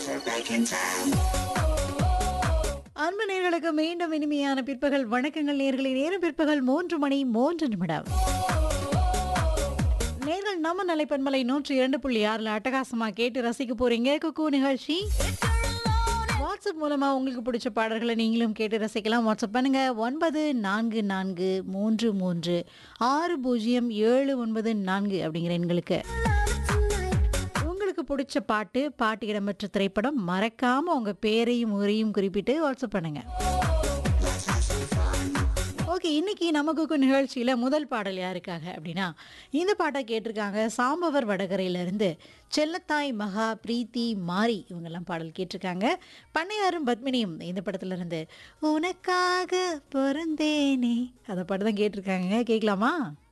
அன்பு நேர்களுக்கு மீண்டும் இனிமையான பிற்பகல் வணக்கங்கள் நேர்களை நேரம் பிற்பகல் மூன்று மணி மூன்று நிமிடம் நேர்கள் நம்ம நிலைப்பன்மலை நூற்றி இரண்டு புள்ளி ஆறுல அட்டகாசமா கேட்டு ரசிக்க போறீங்க குக்கு நிகழ்ச்சி வாட்ஸ்அப் மூலமா உங்களுக்கு பிடிச்ச பாடல்களை நீங்களும் கேட்டு ரசிக்கலாம் வாட்ஸ்அப் பண்ணுங்க ஒன்பது நான்கு நான்கு மூன்று மூன்று ஆறு பூஜ்ஜியம் ஏழு ஒன்பது நான்கு அப்படிங்கிற எண்களுக்கு உங்களுக்கு பிடிச்ச பாட்டு பாட்டு இடம்பெற்ற திரைப்படம் மறக்காம உங்க பேரையும் ஊரையும் குறிப்பிட்டு வாட்ஸ்அப் பண்ணுங்க ஓகே இன்னைக்கு நமக்கு நிகழ்ச்சியில முதல் பாடல் யாருக்காக அப்படின்னா இந்த பாட்டை கேட்டிருக்காங்க சாம்பவர் வடகரையிலிருந்து செல்லத்தாய் மகா பிரீத்தி மாரி இவங்கெல்லாம் பாடல் கேட்டிருக்காங்க பண்ணையாரும் பத்மினியும் இந்த படத்துல இருந்து உனக்காக பிறந்தேனே அந்த பாட்டு தான் கேட்டிருக்காங்க கேட்கலாமா